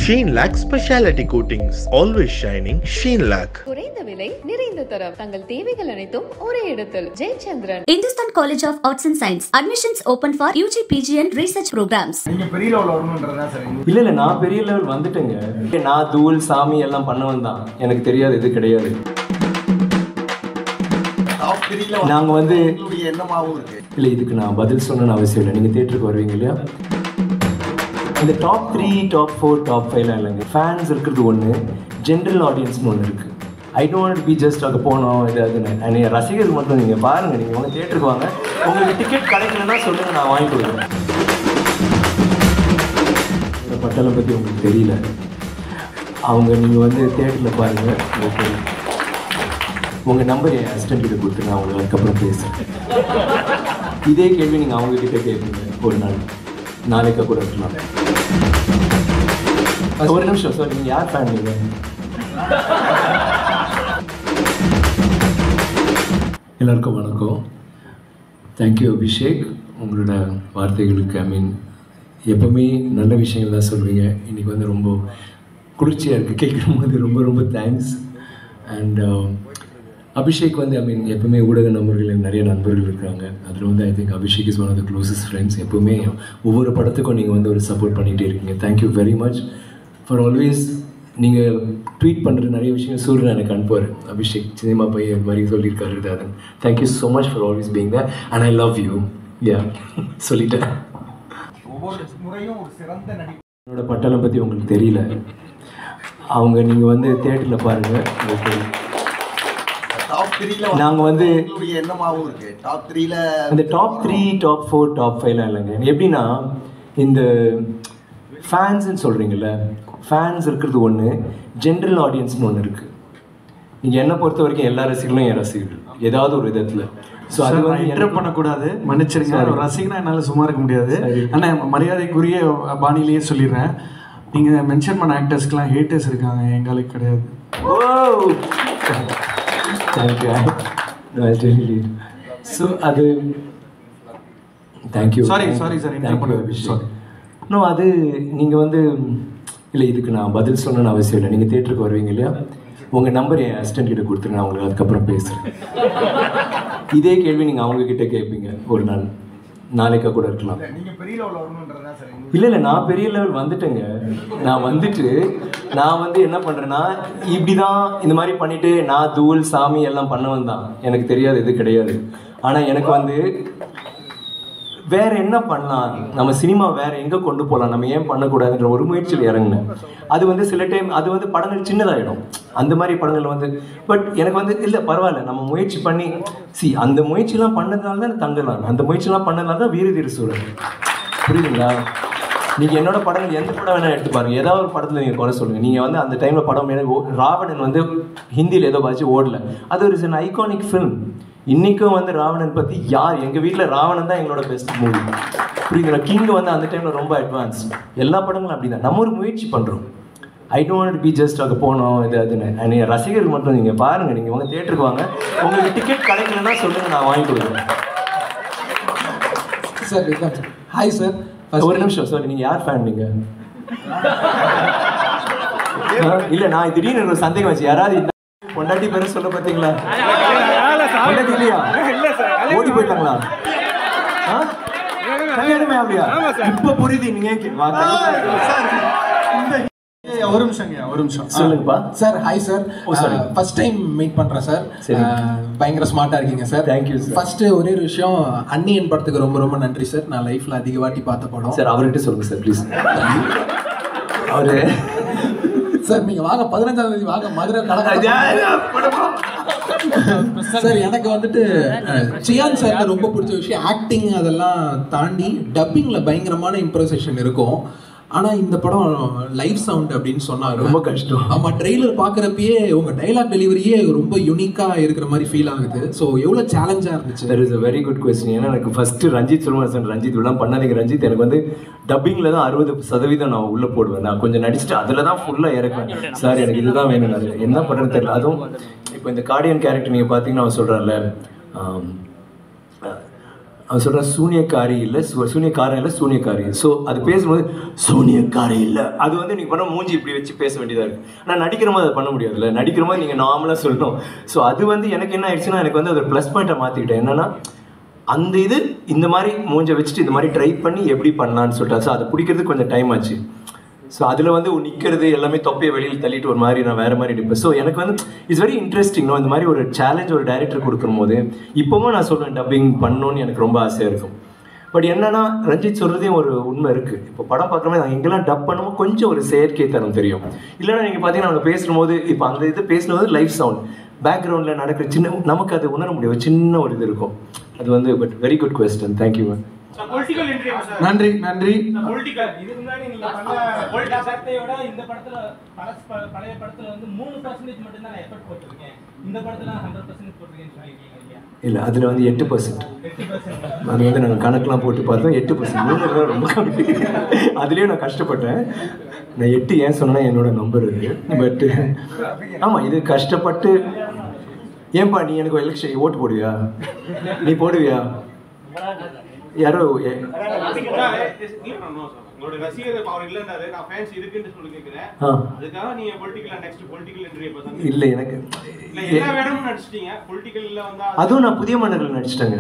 Sheen Lac Specialty Coatings. Always shining. Sheen Lac. குறைந்த விலை நிறைந்த தரம் தங்கள் தேவைகள் அனைத்தும் ஒரே இடத்தில் Jayachandran Hindustan College of Arts and Science. Admissions open for UG, PG and research programs. நீங்க பெரிய லெவல் வரணுன்றதுதான் சார் எங்க இல்ல இல்ல நான் பெரிய லெவல் வந்துட்டேங்க நான் தூள் சாமி எல்லாம் பண்ணவன் தான் எனக்கு தெரியாது இது கிடையாது டாப் த்ரீல நாங்க வந்து உங்களுடைய எண்ணமாவும் இருக்கு இல்ல இதுக்கு நான் பதில் சொல்லணும்னு அவசியம் இல்லை நீங்க தேட்டருக்கு வருவீங்க இல்லையா இந்த top three top four top ஃபைவ்லாம் இல்லைங்க ஃபேன்ஸ் இருக்கிறது ஒன்று ஜென்ரல் ஆடியன்ஸ்னு ஒன்று இருக்கு ஐ டோன்ட் பி ஜஸ்ட் அங்கே போனோம் இது அதுன்னு And என் ரசிகர்கள் மட்டும் நீங்கள் பாருங்கள் நீங்கள் உங்க தேட்டருக்கு வாங்க உங்களுக்கு டிக்கெட் கிடைக்கலன்னா சொல்லுங்கள் நான் வாங்கி கொடுக்குறேன் இந்த பட்டலம் பற்றி உங்களுக்கு தெரியல அவங்க நீங்கள் வந்து தேட்டரில் பாருங்கள் உங்களுக்கு தெரியும். உங்க நம்பர் என் அசிஸ்டன்ட் கிட்ட கொடுத்து நான் உங்களுக்கு அதுக்கப்புறம் பேசுறேன் இதே கேள்வி நீங்க அவங்க கிட்ட கேட்பீங்க ஒரு நாள் நாளைக்கா கூட இருக்கலாம் ஒரு நிமிஷம் சார் நீங்க யார் ஃபேன் நீங்க எல்லாருக்கும் வணக்கம் தேங்க்யூ அபிஷேக் உங்களோட வார்த்தைகளுக்கு ஐ மீன் எப்பவுமே நல்ல விஷயங்கள் தான் சொல்வீங்க இன்னைக்கு வந்து ரொம்ப குளிர்ச்சியாக இருக்குது கேட்கும் போது ரொம்ப ரொம்ப தேங்க்ஸ் அண்ட் அபிஷேக் வந்து ஐ மீன் எப்பவுமே ஊடக நண்பர்கள் நிறைய நண்பர்கள் இருக்காங்க அதில் வந்து I think Abhishek is one of the closest friends எப்பவுமே ஒவ்வொரு படத்துக்கும் நீங்கள் வந்து ஒரு சப்போர்ட் பண்ணிகிட்டே இருக்கீங்க thank you very much for always நீங்கள் ட்வீட் பண்ணுற நிறைய விஷயம் சூரியன் எனக்கு அனுப்புவார் அபிஷேக் சினிமா பையன் இது மாதிரி சொல்லியிருக்காரு அது thank you so much for always being the and I love you யா சொல்லிட்டேன் ஒவ்வொரு முறையும் ஒரு சிறந்த நடிப்பு என்னோட பட்டணம் பற்றி உங்களுக்கு தெரியல அவங்க நீங்கள் வந்து தேட்டரில் பாருங்கள் உங்களுக்கு தெரியும். டாப் த்ரீல நாங்க வந்து உங்களுடைய எண்ணமாவும் இருக்கு டாப் த்ரீல அந்த top three top four top ஃபைவ்லாம் இல்லைங்க எப்படின்னா இந்த ஃபேன்ஸ்ன்னு சொல்கிறீங்கல்ல ஃபேன்ஸ் இருக்கிறது ஒன்று ஜென்ரல் ஆடியன்ஸ்னு ஒன்று இருக்குது நீங்கள் என்னை பொறுத்த வரைக்கும் எல்லா ரசிகர்களும் என் ரசிகர்கள் ஏதாவது ஒரு விதத்தில் ஸோ அது சார், நான் வந்து இன்டர் எனக்கு- பண்ணக்கூடாது மன்னிச்சிருங்க Sorry. ஒரு ரசிகனா என்னால் சும்மா இருக்க முடியாது சரி. ஆனால் மரியாதைக்குரிய பாணியிலேயே சொல்லிடுறேன் நீங்கள் மென்ஷன் பண்ண ஆக்டர்ஸ்க்குலாம் ஹேட்டர்ஸ் இருக்காங்க எங்களுக்கு கிடையாது ஓ தேங்க்யூ ஸோ அது thank you Sorry, sorry, sir, interrupt பண்ணது. Sorry. நோ அது நீங்கள் வந்து இல்லை இதுக்கு நான் பதில் சொல்லணும்னு அவசியம் இல்லை நீங்கள் தேட்டருக்கு வருவீங்க இல்லையா உங்கள் நம்பர் என் அசிஸ்டன்ட் கிட்ட கொடுத்துருங்க நான் உங்களுக்கு அதுக்கப்புறம் பேசுகிறேன் இதே கேள்வி நீங்கள் அவங்க கிட்ட கேட்பீங்க ஒரு நாள் நாளைக்கா கூட இருக்கலாம் நீங்க பெரிய லெவல் வரணுன்றதுதான் சார் எங்க இல்லை இல்லை நான் பெரிய லெவல் வந்துட்டேங்க நான் வந்துட்டு நான் வந்து என்ன பண்ணுறேன்னா இப்படி தான் இந்த மாதிரி பண்ணிட்டு நான் தூள் சாமி எல்லாம் பண்ணவன் தான் எனக்கு தெரியாது இது கிடையாது ஆனால் எனக்கு வந்து வேற என்ன பண்ணலாம் நம்ம சினிமா வேற எங்க கொண்டு போகலாம் நம்ம ஏன் பண்ணக்கூடாதுன்ற ஒரு முயற்சியில் இறங்கினேன் அது வந்து சில டைம் அது வந்து படங்கள் சின்னதாயிடும் அந்த மாதிரி படங்கள் வந்து பட் எனக்கு வந்து இல்லை பரவாயில்ல நம்ம முயற்சி பண்ணி சி அந்த முயற்சிலாம் பண்ணதுனால தான் தங்கலாம் அந்த முயற்சிலாம் பண்ணதுனால தான் வீர தீர சூழல் புரியுதுங்களா நீங்கள் என்னோட படங்கள் எந்த படம் வேணால் எடுத்து பாருங்க ஏதாவது ஒரு படத்தில் நீங்கள் குறை சொல்லுங்க நீங்கள் வந்து அந்த டைமில் படம் எனக்கு ஓ- ராவணன் வந்து ஹிந்தியில் ஏதோ பாச்சு ஓடல அது ஒரு சின்ன ஐகானிக் ஃபிலிம் இன்றைக்கும் வந்து ராவணன் பற்றி யார் எங்கள் வீட்டில் ராவணன் தான் எங்களோட பெஸ்ட் மூவி புரியுதுங்களா கிங் வந்து அந்த டைமில் ரொம்ப அட்வான்ஸ் எல்லா படங்களும் அப்படி தான் நம்ம ஒரு முயற்சி பண்ணுறோம் ஐ டோன்ட் பி ஜஸ்ட் அங்கே போனோம் இது அதுன்னு And என் ரசிகர்கள் மட்டும் நீங்கள் பாருங்கள் நீங்கள் உங்கள் தேட்டருக்கு வாங்க உங்களுக்கு டிக்கெட் கிடைக்கலன்னா சொல்லுங்கள் நான் வாங்கி கொடுக்குறேன் sir welcome sir hi sir ஒரு நிமிஷம் சார் நீங்க யார் ஃபேன் நீங்க ஆ, இல்ல நான் திடீர்னு ஒரு சந்தேகம் வச்சு யாராவது இந்த பொண்டாட்டி பேரை சொல்ல பாத்தீங்களா பொண்டாட்டி இல்லையா ஓடி போயிட்டாங்களா ஆ? கல்யாணமே அப்படியா இப்ப புரியுது நீங்க ஏன் கே- வா, ஏய், ஒரு நிமிஷங்க ஒரு நிமிஷம் சொல்லுங்கப்பா sir hi sir Oh, sorry. First time meet பண்றேன் சார் சரி. பயங்கர ஸ்மார்ட்டா இருக்கீங்க sir Thank you, sir. First ஒரே ஒரு விஷயம் அன்னியன் படத்துக்கு ரொம்ப ரொம்ப நன்றி சார் நான் லைஃப்ல அதிக வாட்டி பார்த்த படம் சார் அவர்கிட்ட சொல்லுங்க சார் ப்ளீஸ் அவரு சார் நீங்க வாங்க பதினஞ்சாம் தேதி வாங்க மதுரை கலக்க சார் எனக்கு வந்துட்டு அஹ், சியான் சார் ரொம்ப பிடிச்ச விஷயம் ஆக்டிங் அதெல்லாம் தாண்டி டப்பிங்ல பயங்கரமான இம்ப்ரசேஷன் இருக்கும் ஆனா இந்த படம் லைவ் சவுண்ட் அப்படின்னு சொன்னாங்க ரொம்ப கஷ்டம். ஆமா ட்ரெய்லர் பாக்குறப்பயே உங்க டைலாக் டெலிவரியே ரொம்ப யூனிக்கா இருக்கிற மாதிரி ஃபீல் ஆகுது ஸோ எவ்வளவு சேலஞ்சா இருந்துச்சு that is a very good question ஏன்னா எனக்கு ஃபர்ஸ்ட் ரஞ்சித் சொல்லுவேன் சார் ரஞ்சித் இதெல்லாம் பண்ணாதீங்க ரஞ்சித் எனக்கு வந்து டப்பிங்கில் தான் அறுபது சதவீதம் நான் உள்ளே போடுவேன் நான் கொஞ்சம் நடிச்சுட்டு அதில் தான் ஃபுல்லாக இறக்குவேன் சார் எனக்கு இதுதான் வேணும் நான் என்ன பண்ணுறேன்னு தெரியல அதுவும் இப்போ இந்த கார்டியன் கேரக்டர் நீங்கள் பார்த்தீங்கன்னா அவன் சொல்கிறான்ல அவன் சொல்கிறான் சூனியக்காரி இல்லை சு- சூனியக்காரன் இல்லை சூனியக்காரி ஸோ அது பேசும்போது சூனியக்காரி இல்லை அது வந்து நீங்கள் பண்ண மூஞ்சி இப்படி வச்சு பேச வேண்டியதாக இருக்குது ஆனால் நடிக்கிற மாதிரி அதை பண்ண முடியாதுல்ல நடிக்கிற மாதிரி நீங்கள் நார்மலாக சொல்லணும் ஸோ அது வந்து எனக்கு என்ன ஆயிடுச்சுன்னா எனக்கு வந்து அது ப்ளஸ் பாயிண்ட்டை மாற்றிக்கிட்டேன் என்னன்னா அந்த இது இந்த மாதிரி மூஞ்ச வச்சுட்டு இந்த மாதிரி ட்ரை பண்ணி எப்படி பண்ணலான்னு சொல்லிட்டு ஸோ அதை பிடிக்கிறதுக்கு கொஞ்சம் டைம் ஆச்சு ஸோ அதில் வந்து நிற்கிறது எல்லாமே தொப்பையை வெளியில் தள்ளிட்டு ஒரு மாதிரி நான் வேறு மாதிரி நிற்பேன் ஸோ எனக்கு வந்து இட்ஸ் வெரி இன்ட்ரெஸ்டிங் இந்த மாதிரி ஒரு சேலஞ்ச் ஒரு டைரக்டர் கொடுக்கும் போது இப்போவும் நான் சொல்லுவேன் டப்பிங் பண்ணணும்னு எனக்கு ரொம்ப ஆசையாக இருக்கும் பட் என்னன்னா ரஞ்சித் சொல்கிறதையும் ஒரு உண்மை இருக்குது இப்போ படம் பார்க்குறமே நான் எங்கெல்லாம் டப் பண்ணுமோ கொஞ்சம் ஒரு செயற்கை தரம் தெரியும் இல்லைன்னா நீங்கள் பார்த்தீங்கன்னா அவங்க பேசும்போது இப்போ அந்த இது பேசும்போது லைவ் சவுண்ட் பேக்ரவுண்டில் நடக்கிற சின்ன நமக்கு அது உணர முடியும் ஒரு சின்ன ஒரு இது இருக்கும் அது வந்து but very good question thank you ma'am political interview sir நன்றி நன்றி பொலிட்டிக்கல் இதுக்கு முன்னாடி நீங்க பண்ண பொலிட்டிக்கல் சட்டையோட இந்த படத்துல பழச ப- பழைய படத்துல வந்து மூணு பர்சன்டேஜ் மட்டும் தான் எஃபர்ட் போட்டிருக்கேன் இந்த படத்துல ஹண்ட்ரட் பர்சன்டேஜ் போட்டிருக்கேன்னு சொல்லியிருக்கீங்க இல்லையா இல்லை அதில் வந்து எட்டு பர்சன்ட் எயிட்டி பர்சன்ட் அது வந்து நாங்கள் கணக்கெலாம் போட்டு பார்த்தோம் எட்டு பர்சன்ட் மூணு தான் ரொம்ப கம்மி அதுலேயும் நான் கஷ்டப்பட்டேன் நான் எட்டு ஏன் சொன்னா என்னோட நம்பர் இது பட்டு ஆமாம் இது கஷ்டப்பட்டு ஏன்பா நீ எனக்கு எலெக்ஷன் ஓட்டு போடுவியா நீ போடுவியா யாரோ எ- உங்களோட ரசிகர் அவர் இல்லைன்றாரு நான் ஃபேன்ஸ் இருக்குன்னு சொல்லி கேட்கிறேன் ஆ அதுக்காக நீங்க பொலிட்டிக்கல் நெக்ஸ்ட் பொலிட்டிக்கல் இன்டர்வியூ பார்த்தா இல்லை எனக்கு இல்ல எல்லா வேடமும் நடிச்சிட்டீங்க பொலிட்டிக்கல்ல வந்தா அதுவும் நான் புதிய மன்னர்கள் நடிச்சிட்டேங்க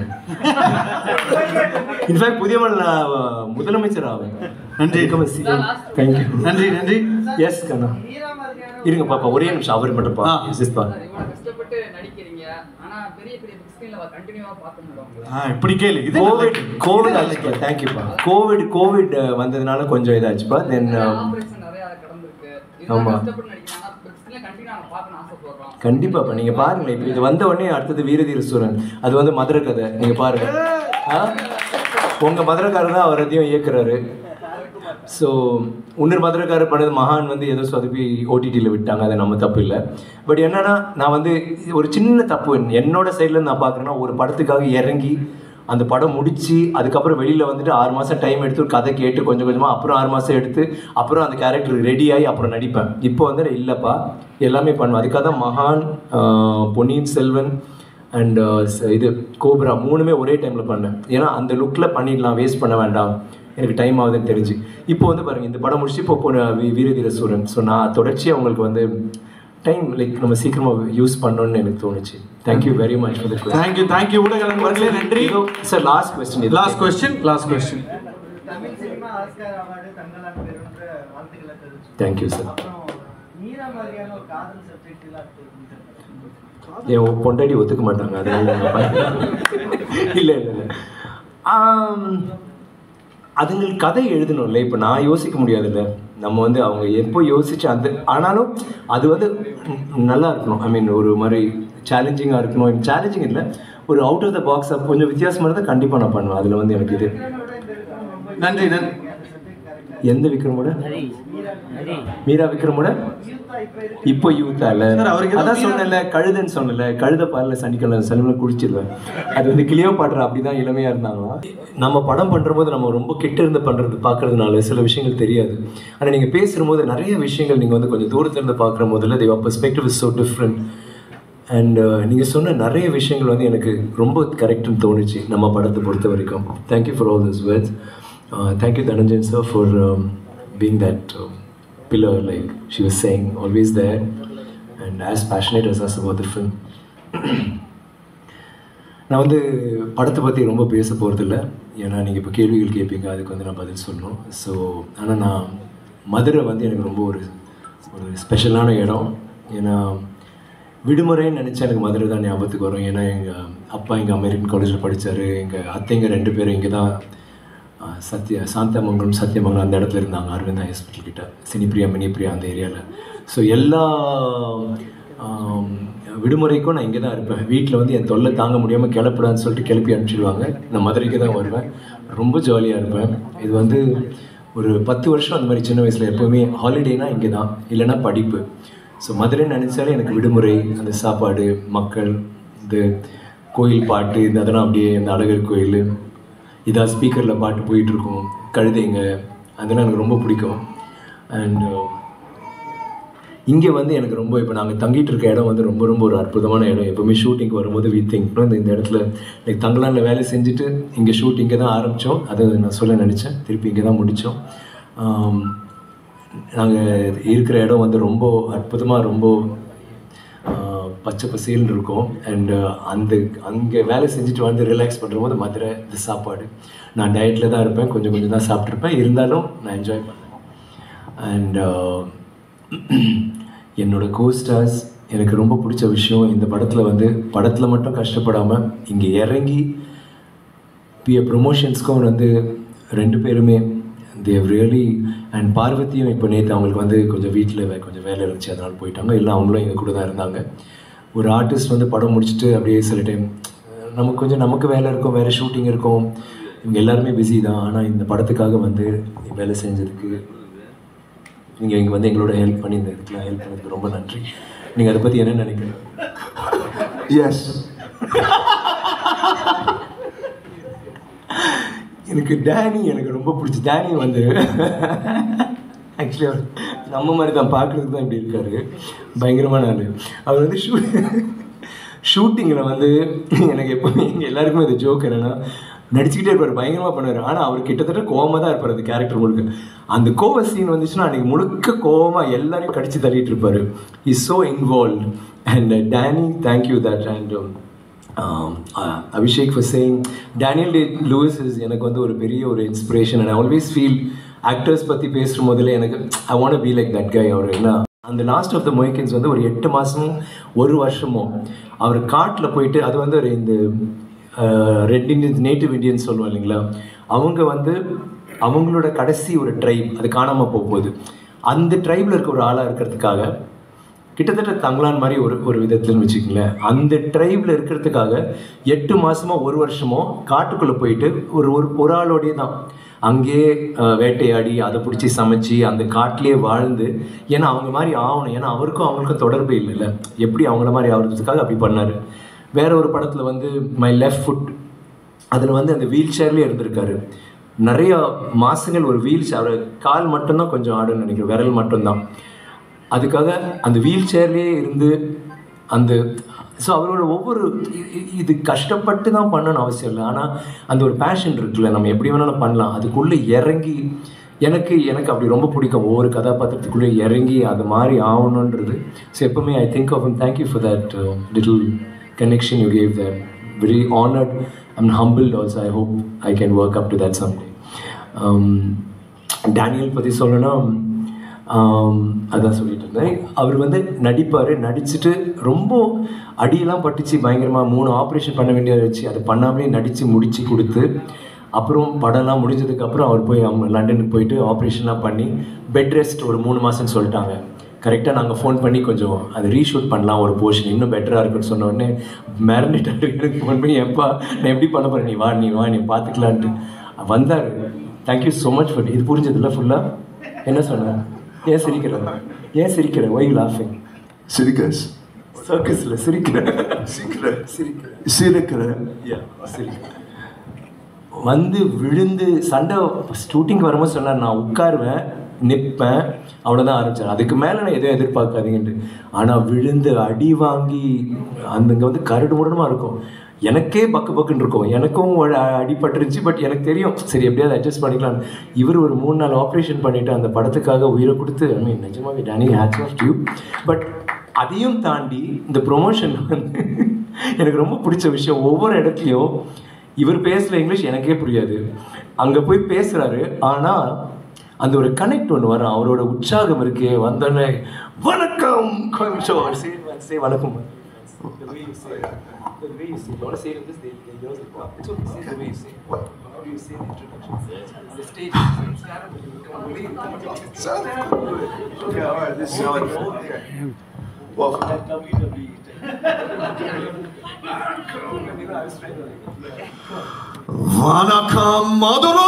இன்ஃபேக்ட் புதிய மன்னர் நான் முதலமைச்சர் ஆவேன் நன்றி. தேங்க்யூ நன்றி நன்றி எஸ் கண்ணா இருங்க பாப்பா ஒரே நிமிஷம் அவர் மட்டும் பா ஆ. எஸ் பா இவ்வளவு கஷ்டப்பட்டு நடிக்கிறீங்க ஆனா பெரிய பெரிய பிக் ஸ்கிரீன்ல கண்டினியூவா பார்க்க முடியும் ஆ இப்படி கேளு இது கோவிட் கோவிட் ஆச்சுப்பா தேங்க்யூப்பா கோவிட் கோவிட் வந்ததுனால கொஞ்சம் இதாச்சுப்பா தென் ஆபரேஷன் நிறைய கடந்திருக்கு ஆமா. இதெல்லாம் கஷ்டப்பட்டு நடிக்கிறாங்க பிக் ஸ்கிரீன்ல கண்டினியூ நாங்க பார்க்கணும் ஆசைப்படுறோம் கண்டிப்பாப்பா நீங்க பாருங்களேன் இப்போ இது வந்த உடனே அடுத்தது வீரதீர சூரன் அது வந்து மதுரை கதை நீங்க பாருங்க ஆ? உங்க மதுரைக்காரர் தான் அவர் அதையும் இயக்குறாரு ஸோ இன்னொரு மதுரைக்காரர் பண்ணது மகான் வந்து ஏதோ சொதப்பி ஓடிடியில் விட்டாங்க அது நம்ம தப்பு இல்லை பட் என்னன்னா நான் வந்து ஒரு சின்ன தப்பு என்னோட சைடில் நான் பார்க்குறேன்னா ஒரு படத்துக்காக இறங்கி அந்த படம் முடிச்சு அதுக்கப்புறம் வெளியில் வந்துட்டு ஆறு மாதம் டைம் எடுத்து ஒரு கதை கேட்டு கொஞ்சம் கொஞ்சமாக அப்புறம் ஆறு மாதம் எடுத்து அப்புறம் அந்த கேரக்டர் ரெடி ஆகி அப்புறம் நடிப்பேன் இப்போ வந்து இல்லைப்பா எல்லாமே பண்ணுவேன் அதுக்காக தான் மகான் ஆஹ், பொன்னியின் செல்வன் அண்ட் இது கோப்ரா மூணுமே ஒரே டைமில் பண்ணேன் ஏன்னா அந்த லுக்கில் பண்ணிடலாம் வேஸ்ட் பண்ண வேண்டாம் எனக்கு டைம் ஆகுதுன்னு தெரிஞ்சு இப்போ வந்து பாருங்கள் இந்த படம் முடிச்சு இப்போ போன வீ- வீரதீர சூரன் ஸோ நான் தொடர்ச்சியாக உங்களுக்கு வந்து டைம் லைக் நம்ம சீக்கிரமாக யூஸ் பண்ணணும்னு எனக்கு தோணுச்சு thank you very much for the thank you thank you ஊடக நண்பர்களே நன்றி sir last question last question last question Tamil cinema Oscar award Thangalaan பெறுன்ற வாழ்த்துக்களை தெரிவிச்சு தேங்க்யூ சார் அப்புறம் மீரா மாதிரியான ஒரு காதல் சப்ஜெக்ட் எல்லாம் இருக்கு என் பொண்டாட்டி ஒத்துக்க மாட்டாங்க அதனால நான் பயப்படுறேன். இல்லை இல்லை இல்லை ஆம், அதுங்களுக்கு கதை எழுதணும்ல இப்போ நான் யோசிக்க முடியாதுல்ல நம்ம வந்து அவங்க எப்போ யோசிச்சு அந்த ஆனாலும் அது வந்து ம், நல்லா இருக்கணும் ஐ மீன் ஒரு மாதிரி சேலஞ்சிங்காக இருக்கணும் சேலஞ்சிங் இல்லை ஒரு அவுட் ஆஃப் த பாக்ஸ் கொஞ்சம் வித்தியாசமாக இருந்தால் கண்டிப்பாக நான் பண்ணுவேன் அதில் வந்து எனக்கு இது நன்றி நன்றி எந்த விக்ரமோட மீரா விக்ரமோட இப்போ யூத்தா இல்ல சார், அவருக்கு ஏதோ அதான் மீரா- சொன்னல கழுதைன்னு சொன்னல கழுத பாலில் சனிக்கிழமை சனிக்கிழமை குடிச்சிருவேன் அது வந்து கிளியோ பாடுற அப்படிதான் இளமையா இருந்தாங்களா நம்ம படம் பண்றபோது நம்ம ரொம்ப கிட்ட இருந்து பண்றது பார்க்கறதுனால சில விஷயங்கள் தெரியாது ஆனா நீங்க பேசும்போது நிறைய விஷயங்கள் நீங்க வந்து கொஞ்சம் தூரத்துல இருந்து பார்க்குற போதில் Deva perspective is so different and நீங்கள் சொன்ன நிறைய விஷயங்கள் வந்து எனக்கு ரொம்ப கரெக்டுன்னு தோணுச்சு நம்ம படத்தை பொறுத்த வரைக்கும் thank you for all this words thank you Dhananjan sir for being that pillar like she was saying always there and as passionate as as about the film நான் வந்து படத்தை பற்றி ரொம்ப பேச போகிறதில்ல ஏன்னா நீங்கள் இப்போ கேள்விகள் கேட்பீங்க அதுக்கு வந்து நான் பதில் சொல்லணும் ஸோ ஆனால் நான் மதுரை வந்து எனக்கு ரொம்ப ஒரு ஒரு ஸ்பெஷலான இடம் ஏன்னா விடுமுறைன்னு நினச்சா எனக்கு மதுரை தான் ஞாபகத்துக்கு வரும் ஏன்னா எங்கள் அப்பா இங்கே அமெரிக்கன் காலேஜில் படித்தார் எங்கள் அத்தைங்க ரெண்டு பேரும் இங்கே தான் ஆஹ், சத்ய சாந்தமங்கலம் சத்தியமங்கலம் அந்த இடத்துல இருந்தாங்க அரவிந்த் ஹாஸ்பிட்டல் கிட்ட சினிப்பிரியா மினிப்பிரியா அந்த ஏரியாவில் ஸோ எல்லா ஆம், விடுமுறைக்கும் நான் இங்கே தான் இருப்பேன் வீட்டில் வந்து என் தொல்லை தாங்க முடியாமல் கிளப்பிடான்னு சொல்லிட்டு கிளப்பி அனுப்பிச்சிடுவாங்க நான் மதுரைக்கு தான் வருவேன் ரொம்ப ஜாலியாக இருப்பேன் இது வந்து ஒரு பத்து வருஷம் அந்த மாதிரி சின்ன வயசில் எப்போவுமே ஹாலிடேனா இங்கே தான் இல்லைன்னா படிப்பு ஸோ மதுரை நினச்சாலே எனக்கு விடுமுறை அந்த சாப்பாடு மக்கள் இந்த கோயில் பாட்டு இந்த அதெல்லாம் அப்படியே இந்த அழகர் கோயில் இதாக ஸ்பீக்கரில் பாட்டு போயிட்டுருக்கும் கழுதைங்க அதெல்லாம் எனக்கு ரொம்ப பிடிக்கும் அண்ட் இங்கே வந்து எனக்கு ரொம்ப இப்போ நாங்கள் தங்கிட்டு இருக்க இடம் வந்து ரொம்ப ரொம்ப ஒரு அற்புதமான இடம் எப்பவுமே ஷூட்டிங் வரும்போது வி திங்க் இந்த இந்த இடத்துல லைக் தங்கலானில் வேலை செஞ்சுட்டு இங்கே ஷூட் இங்கே தான் ஆரம்பித்தோம் அதை நான் சொல்ல நினச்சேன் திருப்பி இங்கே தான் முடித்தோம் நாங்கள் இருக்கிற இடம் வந்து ரொம்ப அற்புதமாக ரொம்ப ஆஹ், பச்சை பசேல்னு இருக்கும் அண்ட் அந்த அங்கே வேலை செஞ்சுட்டு வந்து ரிலாக்ஸ் பண்ணுற போது மதுரை இந்த சாப்பாடு நான் டயட்டில் தான் இருப்பேன் கொஞ்சம் கொஞ்சம் தான் சாப்பிட்ருப்பேன் இருந்தாலும் நான் என்ஜாய் பண்ணேன் அண்ட் என்னோட கோஸ்டார்ஸ் எனக்கு ரொம்ப பிடிச்ச விஷயம் இந்த படத்தில் வந்து படத்தில் மட்டும் கஷ்டப்படாமல் இங்கே இறங்கி பிஏ ப்ரொமோஷன்ஸ்க்கும் வந்து ரெண்டு பேருமே தேவ் ரியலி அண்ட் பார்வதியும் இப்போ நேற்று அவங்களுக்கு வந்து கொஞ்சம் வீட்டில் கொஞ்சம் வேலை இருந்துச்சு அதனால் போயிட்டாங்க இல்லை அவங்களும் எங்கள் கூட தான் இருந்தாங்க ஒரு ஆர்டிஸ்ட் வந்து படம் முடிச்சுட்டு அப்படியே சில டைம் நமக்கு கொஞ்சம் நமக்கு வேலை இருக்கும் வேறு ஷூட்டிங் இருக்கும் இவங்க எல்லாருமே பிஸி தான் ஆனால் இந்த படத்துக்காக வந்து வேலை செஞ்சதுக்கு நீங்கள் இங்கே வந்து எங்களோட ஹெல்ப் பண்ணி இந்த இதுக்கெலாம் ஹெல்ப் பண்ணதுக்கு ரொம்ப நன்றி நீங்கள் அதை பற்றி என்ன நினைக்கிறீங்க எஸ் எனக்கு டேனி எனக்கு ரொம்ப பிடிச்சி டேனி வந்து ஆக்சுவலி அவர் நம்ம மாதிரி தான் பார்க்குறதுக்கு தான் இப்படி இருக்காரு பயங்கரமான ஆள் அவர் வந்து ஷூ ஷூட்டிங்கில் வந்து எனக்கு எப்போவுமே எங்கள் எல்லாருக்குமே இது ஜோக் என்னென்னா நடிச்சுக்கிட்டே இருப்பார் பயங்கரமாக பண்ணுவார் ஆனால் அவர் கிட்டத்தட்ட கோவமாக தான் இருப்பார் அந்த கேரக்டர் முழுக்க அந்த கோவ சீன் வந்துச்சுன்னா அன்றைக்கி முழுக்க கோவமாக எல்லாரையும் கடிச்சு தள்ளிட்டு இருப்பார் is so involve and Danny thank you that and um, uh, Abhishek for saying Daniel Day Lewis is எனக்கு வந்து ஒரு பெரிய ஒரு inspiration and I always feel actors பற்றி பேசுகிற முதல்ல எனக்கு I want be like that guy அவர் என்ன அந்த லாஸ்ட் ஆஃப் த மொய்கன்ஸ் வந்து ஒரு எட்டு மாதமும் ஒரு வருஷமும் அவர் காட்டில் போயிட்டு அது வந்து ஒரு இந்த ரெட் இண்டியன்ஸ் நேட்டிவ் இந்தியன்ஸ் சொல்லுவோம் இல்லைங்களா அவங்க வந்து அவங்களோட கடைசி ஒரு ட்ரைப் அது காணாமல் போக போகுது அந்த ட்ரைபில் இருக்க ஒரு ஆளாக இருக்கிறதுக்காக கிட்டத்தட்ட தங்கலான் மாதிரி ஒரு ஒரு விதத்துலன்னு வச்சுக்கங்களேன் அந்த ட்ரைபில் இருக்கிறதுக்காக எட்டு மாசமோ ஒரு வருஷமோ காட்டுக்குள்ளே போயிட்டு ஒரு ஒரு ஒரு ஆளோடயே தான் அங்கேயே அஹ், வேட்டையாடி அதை பிடிச்சி சமைச்சு அந்த காட்டிலேயே வாழ்ந்து ஏன்னா அவங்க மாதிரி ஆகணும் ஏன்னா அவருக்கும் அவங்களுக்கும் தொடர்பு இல்லைல்ல எப்படி அவங்கள மாதிரி ஆகிறதுக்காக அப்படி பண்ணார் வேற ஒரு படத்தில் வந்து மை லெஃப்ட் ஃபுட் அதில் வந்து அந்த வீல் சேர்லேயே இருந்திருக்காரு நிறைய மாசங்கள் ஒரு வீல் சேர் கால் மட்டும்தான் கொஞ்சம் ஆடுன்னு நினைக்கிறேன் விரல் மட்டும்தான் அதுக்காக அந்த வீல் சேர்லேயே இருந்து அந்த ஸோ அவரோட ஒவ்வொரு இ- இ- இது கஷ்டப்பட்டு தான் பண்ணணும்னு அவசியம் இல்லை ஆனால் அந்த ஒரு பேஷன் இருக்குல்ல நம்ம எப்படி வேணாலும் பண்ணலாம் அதுக்குள்ளே இறங்கி எனக்கு எனக்கு அப்படி ரொம்ப பிடிக்கும் ஒவ்வொரு கதாபாத்திரத்துக்குள்ளே இறங்கி அது மாதிரி ஆகணுன்றது ஸோ எப்பவுமே I think of thank you for that little connection you gave that very honoured I'm humbled also I hope I can work up to that someday Daniel பற்றி சொல்லணும்னா ஆம், அதான் சொல்லிட்டு இருந்தேன் அவர் வந்து நடிப்பார் நடிச்சுட்டு ரொம்ப அடியெல்லாம் பட்டுச்சு பயங்கரமாக மூணு ஆப்ரேஷன் பண்ண வேண்டியதை வச்சு அதை பண்ணாமலே நடித்து முடிச்சு கொடுத்து அப்புறம் படம்லாம் முடிஞ்சதுக்கப்புறம் அவர் போய் அவங்க லண்டனுக்கு போயிட்டு ஆப்ரேஷன்லாம் பண்ணி பெட் ரெஸ்ட் ஒரு மூணு மாதம்னு சொல்லிட்டாங்க கரெக்டாக நாங்கள் ஃபோன் பண்ணி கொஞ்சம் அதை ரீஷூட் பண்ணலாம் ஒரு போர்ஷன் இன்னும் பெட்டராக இருக்குன்னு சொன்ன உடனே மேரினேட்டர் எனக்கு ஃபோன் பண்ணி எப்பா நான் எப்படி பண்ண போகிறேன் நீ வா நீ வா நீ பார்த்துக்கலான்ட்டு வந்தார் தேங்க்யூ ஸோ மச் ஃபார் இது புரிஞ்சதில்ல ஃபுல்லாக என்ன சொன்னார் ஏன் சிரிக்கிற ஏன் சிரிக்கிற ஒய் லாஃபிங் சிரிக்கஸ் சர்க்கஸில் சிரிக்கிற சிரிக்கிற சிரிக்கிற சிரிக்கிற Yeah, சிரிக்கிற வந்து விழுந்து சண்டை ஷூட்டிங் வரும்போது சொன்னார் நான் உட்காருவேன் நிற்பேன் அவ்வளோதான் ஆரம்பிச்சார் அதுக்கு மேலே நான் எதுவும் எதிர்பார்க்காதீங்கன்ட்டு ஆனால் விழுந்து அடி வாங்கி அந்த இங்கே வந்து கரடு முரடுமா இருக்கும் எனக்கே பக்கு பக்குன்னு இருக்கும் எனக்கும் ஒரு அ- அடிபட்டுருந்துச்சு பட் எனக்கு தெரியும் சரி எப்படியாவது அட்ஜஸ்ட் பண்ணிக்கலாம் இவர் ஒரு மூணு நாள் ஆப்ரேஷன் பண்ணிட்டு அந்த படத்துக்காக உயிரை கொடுத்து ஐ மீன் நிஜமாவே Danny hats off to you but அதையும் தாண்டி இந்த ப்ரொமோஷன் வந்து எனக்கு ரொம்ப பிடிச்ச விஷயம் ஒவ்வொரு இடத்துலையும் இவர் பேசுகிற இங்கிலீஷ் எனக்கே புரியாது அங்கே போய் பேசுகிறாரு ஆனால் அந்த ஒரு கனெக்ட் ஒன்று வரும் அவரோட உற்சாகம் இருக்கே வந்தோடனே வணக்கம் கொஞ்சம் say it once, say வணக்கம் The way you say it. The way you say it. You want to say it in this, they, they know the part. It's okay, say it the way you say it. How do you say the introduction? On the stage, stand up. Come on, lean, come on. Stand up. Okay, all right, this is how it Welcome. That WWE. You know, I was trying to like- வணக்கம் மதுரை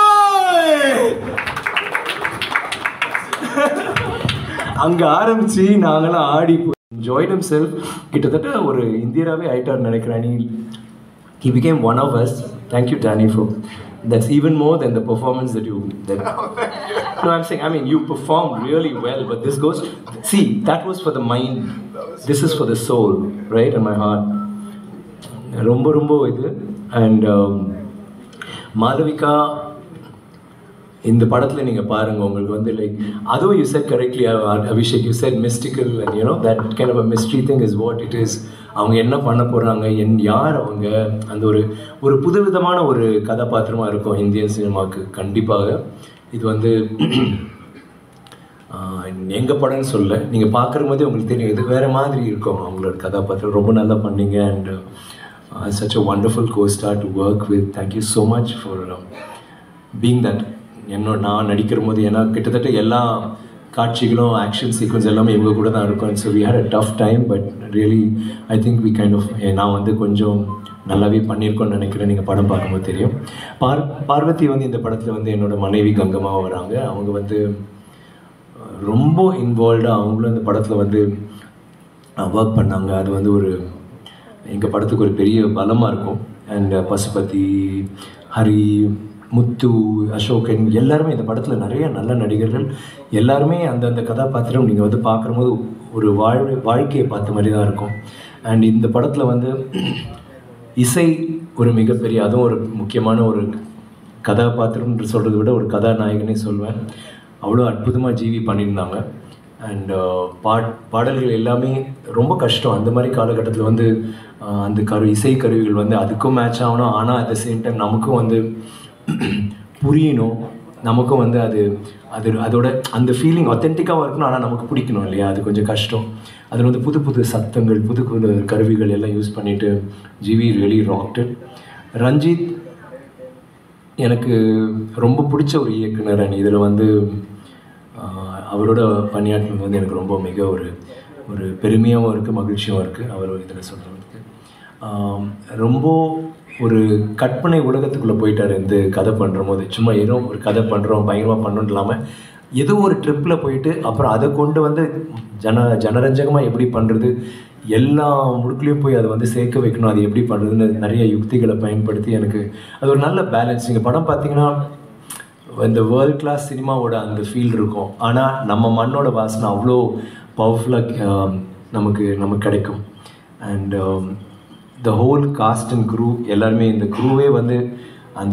அங்கே ஆரம்பிச்சு நாங்களாம் ஆடி ஜாய்ட் himself self கிட்டத்தட்ட ஒரு இந்தியராகவே ஆயிட்டார்னு நினைக்கிறேன் நீ he became one of us thank you Danny for that's even more than the performance that you that, no i'm saying i mean you performed really well but this goes see that was for the mind this is for the soul right and my heart ரொம்ப ரொம்ப இது and Malavika இந்த படத்தில் நீங்கள் பாருங்கள் உங்களுக்கு வந்து like அதுவும் you said correctly Abhishek you said mystical and you know that kind of a mystery thing is what it is அவங்க என்ன பண்ண போகிறாங்க என் யார் அவங்க அந்த ஒரு ஒரு புதுவிதமான ஒரு கதாபாத்திரமாக இருக்கும் இந்தியன் சினிமாவுக்கு கண்டிப்பாக இது வந்து எங்கள் படம்னு சொல்ல நீங்கள் பார்க்குற போதே உங்களுக்கு தெரியும் இது வேறு மாதிரி இருக்கும் அவங்களோட கதாபாத்திரம் ரொம்ப நல்லா பண்ணீங்க and such a wonderful costar to work with thank you so much for being that என்னோட நான் நடிக்கிற போது ஏன்னா கிட்டத்தட்ட எல்லா காட்சிகளும் ஆக்ஷன் சீக்வன்ஸ் எல்லாமே இவங்க கூட தான் இருக்கும் so we had a tough time but really I think we kind of நான் வந்து கொஞ்சம் நல்லாவே பண்ணியிருக்கோன்னு நினைக்கிறேன் நீங்கள் படம் பார்க்கும்போது தெரியும் பார் பார்வதி வந்து இந்த படத்தில் வந்து என்னோட மனைவி கங்கமாக வராங்க அவங்க வந்து ரொம்ப இன்வால்வ்டாக அவங்களும் இந்த படத்தில் வந்து ஒர்க் பண்ணாங்க அது வந்து ஒரு எங்கள் படத்துக்கு ஒரு பெரிய பலமாக இருக்கும் அண்ட் பசுபதி ஹரி முத்து அசோகன் எல்லாருமே இந்த படத்தில் நிறைய நல்ல நடிகர்கள் எல்லாருமே அந்தந்த கதாபாத்திரம் நீங்கள் வந்து பார்க்கும்போது ஒரு வாழ் வாழ்க்கையை பார்த்த மாதிரி தான் இருக்கும் அண்ட் இந்த படத்தில் வந்து இசை ஒரு மிகப்பெரிய அதுவும் ஒரு முக்கியமான ஒரு கதாபாத்திரம்ன்ற சொல்கிறத விட ஒரு கதாநாயகனே சொல்வேன் அவ்வளோ அற்புதமாக ஜீவி பண்ணியிருந்தாங்க அண்ட் பாட் பாடல்கள் எல்லாமே ரொம்ப கஷ்டம் அந்த மாதிரி காலகட்டத்தில் வந்து அந்த கரு இசை கருவிகள் வந்து அதுக்கும் மேட்ச் ஆகணும் ஆனால் அட் த சேம் டைம் நமக்கும் வந்து புரியணும் நமக்கும் வந்து அது அது அதோட அந்த ஃபீலிங் ஒத்தென்டிக்காகவும் இருக்கணும் ஆனால் நமக்கு பிடிக்கணும் இல்லையா அது கொஞ்சம் கஷ்டம் அதில் வந்து புது புது சத்தங்கள் புது புது கருவிகள் எல்லாம் யூஸ் பண்ணிவிட்டு ஜிவி ரியலி ராக்டட் ரஞ்சித் எனக்கு ரொம்ப பிடிச்ச ஒரு இயக்குனர் அண்ட் இதில் வந்து அவரோட பணியாற்றினது வந்து எனக்கு ரொம்ப மிக ஒரு ஒரு பெருமையாகவும் இருக்குது மகிழ்ச்சியாகவும் இருக்குது அவர் இதில் சொல்கிறதுக்கு ரொம்ப ஒரு கற்பனை உலகத்துக்குள்ளே போயிட்டார் இந்த கதை பண்ணுற போது சும்மா ஏதோ ஒரு கதை பண்ணுறோம் பயங்கரமாக பண்ணணும் இல்லாமல் ஏதோ ஒரு ட்ரிப்பில் போயிட்டு அப்புறம் அதை கொண்டு வந்து ஜன ஜனரஞ்சகமாக எப்படி பண்ணுறது எல்லா முடுக்குலேயும் போய் அதை வந்து சேர்க்க வைக்கணும் அது எப்படி பண்ணுறதுன்னு நிறைய யுக்திகளை பயன்படுத்தி எனக்கு அது ஒரு நல்ல பேலன்ஸ் நீங்கள் படம் பார்த்தீங்கன்னா இந்த வேர்ல்ட் கிளாஸ் சினிமாவோட அந்த ஃபீல் இருக்கும் ஆனால் நம்ம மண்ணோட வாசனை அவ்வளோ பவர்ஃபுல்லாக நமக்கு நமக்கு கிடைக்கும் and the whole cast and crew எல்லாருமே இந்த க்ரூவே வந்து அந்த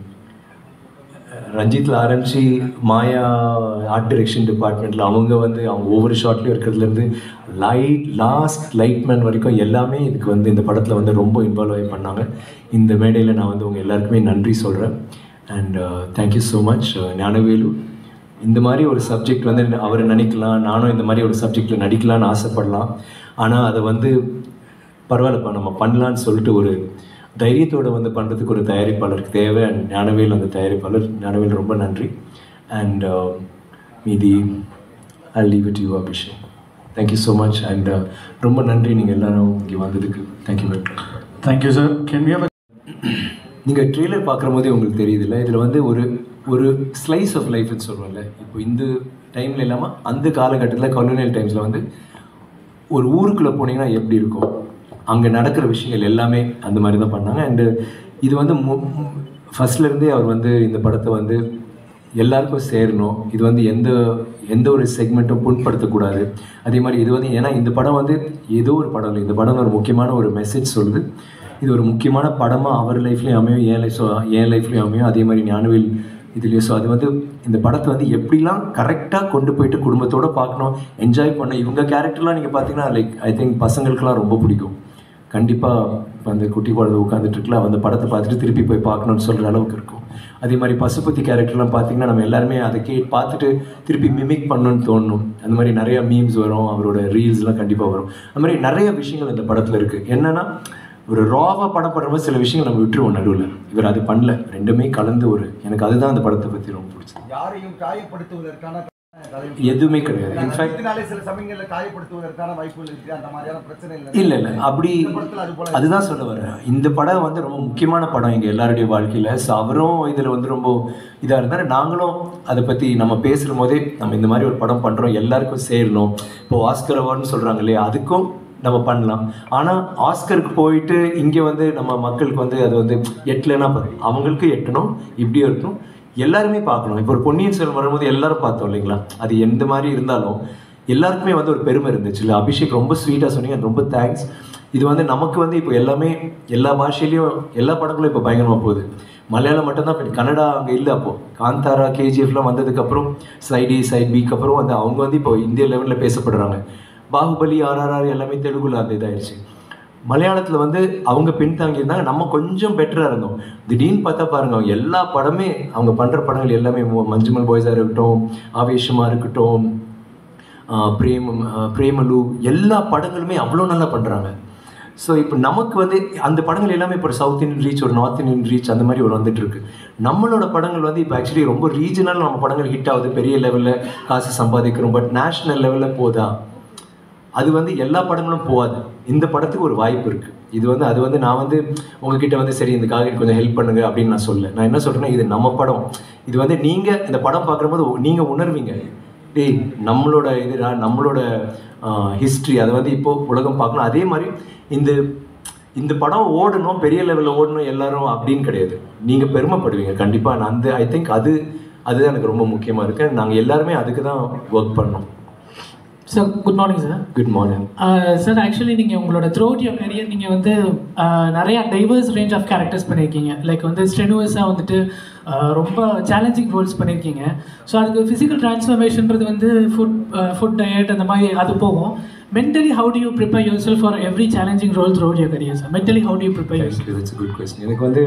ரஞ்சித்தில் ஆரம்பித்து மாயா ஆர்ட் டிரெக்ஷன் டிபார்ட்மெண்ட்டில் அவங்க வந்து அவங்க ஒவ்வொரு ஷாட்லேயும் இருக்கிறதுலேருந்து லைட் லாஸ்ட் லைட்மேன் வரைக்கும் எல்லாமே இதுக்கு வந்து இந்த படத்தில் வந்து ரொம்ப இன்வால்வ் ஆகி பண்ணாங்க இந்த மேடையில் நான் வந்து உங்கள் எல்லாருக்குமே நன்றி சொல்கிறேன் and thank you so much Gnanavel இந்த மாதிரி ஒரு சப்ஜெக்ட் வந்து அவர் நினைக்கலாம் நானும் இந்த மாதிரி ஒரு சப்ஜெக்டில் நடிக்கலான்னு ஆசைப்படலாம் ஆனால் அதை வந்து பரவாயில்லப்பா நம்ம பண்ணலான்னு சொல்லிட்டு ஒரு தைரியத்தோடு வந்து பண்ணுறதுக்கு ஒரு தயாரிப்பாளருக்கு தேவை அண்ட் ஞானவேல் அந்த தயாரிப்பாளர் ஞானவேல் ரொம்ப நன்றி அண்ட் மீதி I leave it you Abhishek thank you so much and ரொம்ப நன்றி நீங்கள் எல்லாரும் இங்கே வந்ததுக்கு thank you very much thank you sir can we have நீங்கள் ட்ரெய்லர் பார்க்குற போதே உங்களுக்கு தெரியுதுல்ல இதில் வந்து ஒரு ஒரு ஸ்லைஸ் ஆஃப் லைஃப்னு சொல்கிறோம்ல இப்போ இந்த டைமில் இல்லாமல் அந்த காலகட்டத்தில் கலோனியல் டைம்ஸில் வந்து ஒரு ஊருக்குள்ளே போனீங்கன்னா எப்படி இருக்கும் அங்கே நடக்கிற விஷயங்கள் எல்லாமே அந்த மாதிரி தான் பண்ணாங்க அண்டு இது வந்து ஃபஸ்ட்லேருந்தே அவர் வந்து இந்த படத்தை வந்து எல்லாருக்கும் சேரணும் இது வந்து எந்த எந்த ஒரு செக்மெண்ட்டும் புண்படுத்தக்கூடாது அதே மாதிரி இது வந்து ஏன்னா இந்த படம் வந்து ஏதோ ஒரு படம் இல்லை இந்த படம் ஒரு முக்கியமான ஒரு மெசேஜ் சொல்லுது இது ஒரு முக்கியமான படமாக அவர் லைஃப்லேயும் அமையும் என் லைஃப் என் லைஃப்லேயும் அமையும் அதே மாதிரி ஞானவேல் இதுலேயும் ஸோ அது வந்து இந்த படத்தை வந்து எப்படிலாம் கரெக்டாக கொண்டு போயிட்டு குடும்பத்தோடு பார்க்கணும் என்ஜாய் பண்ண இவங்க கேரக்டர்லாம் நீங்கள் பார்த்தீங்கன்னா லைக் ஐ திங்க் பசங்களுக்குலாம் ரொம்ப பிடிக்கும் கண்டிப்பாக இப்போ அந்த குட்டி குழந்தை உட்காந்துட்டு இருக்கலாம் அந்த படத்தை பார்த்துட்டு திருப்பி போய் பார்க்கணும்னு சொல்கிற அளவுக்கு இருக்கும் அதே மாதிரி பசுபதி கேரக்டர்லாம் பார்த்தீங்கன்னா நம்ம எல்லாருமே அதை கே பார்த்துட்டு திருப்பி மிமிக் பண்ணணும்னு தோணும் அந்த மாதிரி நிறைய மீம்ஸ் வரும் அவரோட ரீல்ஸ்லாம் கண்டிப்பாக வரும் அந்த மாதிரி நிறைய விஷயங்கள் இந்த படத்தில் இருக்குது என்னென்னா ஒரு ராவாக படம் பண்ணுற மாதிரி சில விஷயங்கள் நம்ம விட்டுருவோம் நடுவில் இவர் அது பண்ணல ரெண்டுமே கலந்து ஒரு எனக்கு அதுதான் அந்த படத்தை பற்றி ரொம்ப பிடிச்சது யாரையும் காயப்படுத்துவதற்கான எதுவுமே கிடையாது இன்ஃபேக்ட் இதனாலே சில சமயங்கள்ல காயப்படுத்துவதற்கான வாய்ப்புகள் இருக்கு அந்த மாதிரியான பிரச்சனை இல்லை இல்லை இல்லை அப்படி இந்த படத்துல அது போல அதுதான் சொல்ல வரேன் இந்த படம் வந்து ரொம்ப முக்கியமான படம் எங்கள் எல்லாருடைய வாழ்க்கையில் ஸோ அவரும் இதில் வந்து ரொம்ப இதாக இருந்தார் நாங்களும் அதை பற்றி நம்ம பேசுகிற போதே நம்ம இந்த மாதிரி ஒரு படம் பண்ணுறோம் எல்லாருக்கும் சேரணும் இப்போ ஆஸ்கர் அவார்ட்னு சொல்கிறாங்க இல்லையா அதுக்கும் நம்ம பண்ணலாம் ஆனால் ஆஸ்கருக்கு போயிட்டு இங்கே வந்து நம்ம மக்களுக்கு வந்து அது வந்து எட்டலைன்னா பாரு அவங்களுக்கு எட்டணும் இப்படியும் இருக்கணும் எல்லாருமே பார்க்கணும் இப்போ ஒரு பொன்னியின் செல்வன் வரும்போது எல்லாரும் பார்த்தோம் இல்லைங்களா அது எந்த மாதிரி இருந்தாலும் எல்லாருக்குமே வந்து ஒரு பெருமை இருந்துச்சு இல்லை அபிஷேக் ரொம்ப ஸ்வீட்டாக சொன்னீங்க ரொம்ப தேங்க்ஸ் இது வந்து நமக்கு வந்து இப்போ எல்லாமே எல்லா பாஷையிலையும் எல்லா படங்களும் இப்போ பயங்கரமாக போகுது மலையாளம் மட்டும்தான் இப்போ கன்னடா அங்கே இல்லை அப்போ காந்தாரா கேஜிஎஃப்லாம் வந்ததுக்கப்புறம் சைட் ஏ சைட் பிக்கு அப்புறம் வந்து அவங்க வந்து இப்போ இந்திய லெவலில் பேசப்படுறாங்க பாகுபலி ஆர்ஆர்ஆர் எல்லாமே தெலுங்குல அந்த இதாயிடுச்சு மலையாளத்தில் வந்து அவங்க பின்தாங்கியிருந்தாங்க நம்ம கொஞ்சம் பெட்டராக இருந்தோம் திடீர்னு பார்த்தா பாருங்க அவங்க எல்லா படமே அவங்க பண்ணுற படங்கள் எல்லாமே மு- மஞ்சுமல் பாய்ஸாக இருக்கட்டும் ஆவேஷமாக இருக்கட்டும் ஆஹ் பிரேமம் ஆஹ் பிரேமலு எல்லா படங்களுமே அவ்வளோ நல்லா பண்ணுறாங்க ஸோ இப்போ நமக்கு வந்து அந்த படங்கள் எல்லாமே இப்போ சவுத் இந்தியன் ரீச் ஒரு நார்த் இந்தியன் ரீச் அந்த மாதிரி ஒரு வந்துட்டு இருக்கு நம்மளோட படங்கள் வந்து இப்போ ஆக்சுவலி ரொம்ப ரீஜனல் நம்ம படங்கள் ஹிட் ஆகுது பெரிய லெவலில் காசு சம்பாதிக்கிறோம் பட் நேஷ்னல் லெவலில் போதா அது வந்து எல்லா படங்களும் போகாது இந்த படத்துக்கு ஒரு வாய்ப்பு இருக்கு இது வந்து அது வந்து நான் வந்து உங்ககிட்ட வந்து சரி இந்த காக கொஞ்சம் ஹெல்ப் பண்ணுங்க அப்படின்னு நான் சொல்ல நான் என்ன சொல்றேன்னா இது நம்ம படம் இது வந்து நீங்க இந்த படம் பார்க்கும்போது நீங்க உணர்வீங்க டேய் நம்மளோட இதுடா நம்மளோட ஹிஸ்ட்ரி அதை வந்து இப்போ உலகம் பார்க்கணும் அதே மாதிரி இந்த இந்த படம் ஓடணும் பெரிய லெவலில் ஓடணும் எல்லாரும் அப்படின்னு கிடையாது நீங்க பெருமைப்படுவீங்க கண்டிப்பா நான் அந்த ஐ திங்க் அது அதுதான் எனக்கு ரொம்ப முக்கியமா இருக்கு நாங்க எல்லாருமே அதுக்கு தான் ஒர்க் பண்ணோம் sir good morning sir good morning sir actually நீங்கள் உங்களோட த்ரோட் யோர் கரியர் நீங்கள் வந்து uh, நிறைய டைவர்ஸ் ரேஞ்ச் ஆஃப் கேரக்டர்ஸ் பண்ணியிருக்கீங்க லைக் வந்து ஸ்ட்ரெனுவஸாக வந்துட்டு uh, ரொம்ப சேலஞ்சிங் ரோல்ஸ் பண்ணியிருக்கீங்க ஸோ அதுக்கு ஃபிசிக்கல் ட்ரான்ஸ்ஃபர்மேஷன்றது வந்து ஃபுட் ஃபுட் டயட் அந்த மாதிரி அது போகும் mentally how do you prepare your self for every challenging role throughout your career sir mentally how do you prepare your it's good question எனக்கு வந்து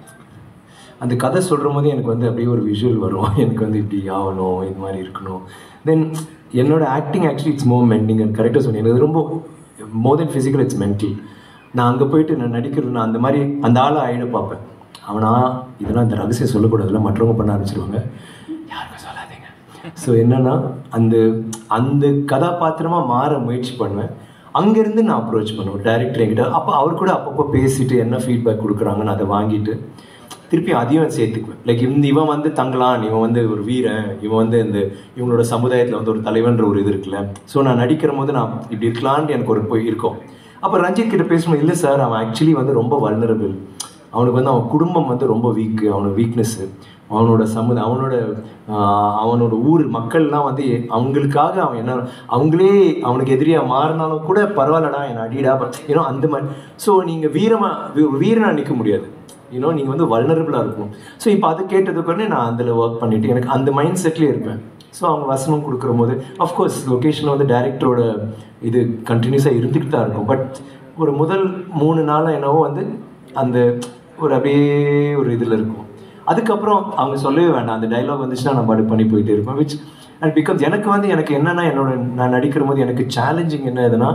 அந்த கதை சொல்கிற போது எனக்கு வந்து அப்படியே ஒரு விஷுவல் வரும் எனக்கு வந்து இப்படி ஆகணும் இது மாதிரி இருக்கணும் தென் என்னோட acting actually it's more mental கரெக்டாக சொன்னீங்க எனக்கு ரொம்ப more than physical it's mental நான் அங்கே போயிட்டு நான் நடிக்கிறது நான் அந்த மாதிரி அந்த ஆளை ஆயிட பார்ப்பேன் அவனா இதெல்லாம் இந்த ரகசியம் சொல்லக்கூடாதுல மற்றவங்க பண்ண ஆரம்பிச்சிருவாங்க யாருக்கும் சொல்லாதீங்க ஸோ என்னன்னா அந்த அந்த கதாபாத்திரமா மாற முயற்சி பண்ணுவேன் அங்கேருந்து நான் அப்ரோச் பண்ணுவேன் டேரக்டர் என்கிட்ட அப்போ அவர் கூட அப்பப்போ பேசிட்டு என்ன ஃபீட்பேக் கொடுக்குறாங்கன்னு அதை வாங்கிட்டு திருப்பி அதையும் சேர்த்துக்குவேன் லைக் இந்த இவன் வந்து தங்கலான் இவன் வந்து ஒரு வீரன் இவன் வந்து இந்த இவங்களோட சமுதாயத்தில் வந்து ஒரு தலைவன்ற ஒரு இது இருக்குல்ல ஸோ நான் நடிக்கிற போது நான் இப்படி இருக்கலான்னு எனக்கு ஒரு போய் இருக்கும் அப்போ ரஞ்சித் கிட்ட பேசும்போது இல்லை சார் அவன் ஆக்சுவலி வந்து ரொம்ப வல்னரபிள் அவனுக்கு வந்து அவன் குடும்பம் வந்து ரொம்ப வீக்கு அவனோட வீக்னஸ்ஸு அவனோட சமுதாயம் அவனோட ஆஹ், அவனோட ஊர் மக்கள்லாம் வந்து அவங்களுக்காக அவன் என்ன அவங்களே அவனுக்கு எதிரியாக மாறினாலும் கூட பரவாயில்லடா என் அடிடா ஏன்னோ அந்த மாதிரி ஸோ நீங்கள் வீரமா வீ- வீரனா நிற்க முடியாது யூனோ நீங்கள் வந்து வல்னரபிளாக இருக்கணும் ஸோ இப்போ அது கேட்டதுக்கு நான் அதில் ஒர்க் பண்ணிட்டு எனக்கு அந்த மைண்ட் செட்லேயே இருப்பேன் ஸோ அவங்க வசனம் கொடுக்குற போது அஃப்கோர்ஸ் லொக்கேஷனில் வந்து டேரக்டரோட இது கண்டினியூஸாக இருந்துக்கிட்டு தான் இருக்கும் பட் ஒரு முதல் மூணு நாளாக என்னவோ வந்து அந்த ஒரு அப்படியே ஒரு இதில் இருக்கும் அதுக்கப்புறம் அவங்க சொல்லவே வேண்டாம் அந்த டைலாக் வந்துச்சுன்னா நம்ம அப்படி பண்ணி போயிட்டே இருப்போம் விச் அண்ட் பிகாஸ் எனக்கு வந்து எனக்கு என்னன்னா என்னோட நான் நடிக்கிற போது எனக்கு சேலஞ்சிங் என்ன எதுனா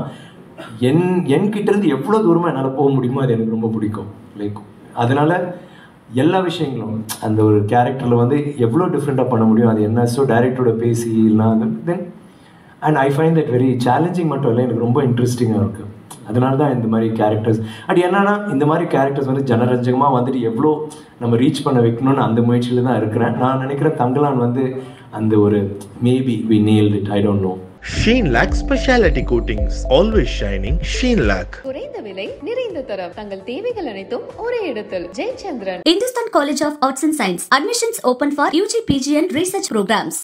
என் என்கிட்ட இருந்து எவ்வளோ தூரமாக என்னால் போக முடியுமோ அது எனக்கு ரொம்ப பிடிக்கும் லைக் அதனால எல்லா விஷயங்களும் அந்த ஒரு கேரக்டரில் வந்து எவ்வளோ டிஃப்ரெண்ட்டாக பண்ண முடியும் அது என்ன ஸோ டேரக்டரோட பேசி இல்லை அது then and I find that very challenging மட்டும் இல்லை எனக்கு ரொம்ப இன்ட்ரெஸ்டிங்காக இருக்குது அதனால தான் இந்த மாதிரி கேரக்டர்ஸ் அது என்னன்னா இந்த மாதிரி கேரக்டர்ஸ் வந்து ஜனரஞ்சகமாக வந்துட்டு எவ்வளோ நம்ம ரீச் பண்ண வைக்கணும்னு அந்த முயற்சியில் தான் இருக்கிறேன் நான் நினைக்கிறேன் தங்கலான் வந்து அந்த ஒரு maybe we nailed it I don't know Sheen Lac Speciality Coatings. Always shining. Sheen Lac. குறைந்த விலை நிறைந்த தரம் தங்கள் தேவைகள் அனைத்தும் ஒரே இடத்தில் Jayachandran Hindustan College of Arts and Science. Admissions open for UG, PG and research programs.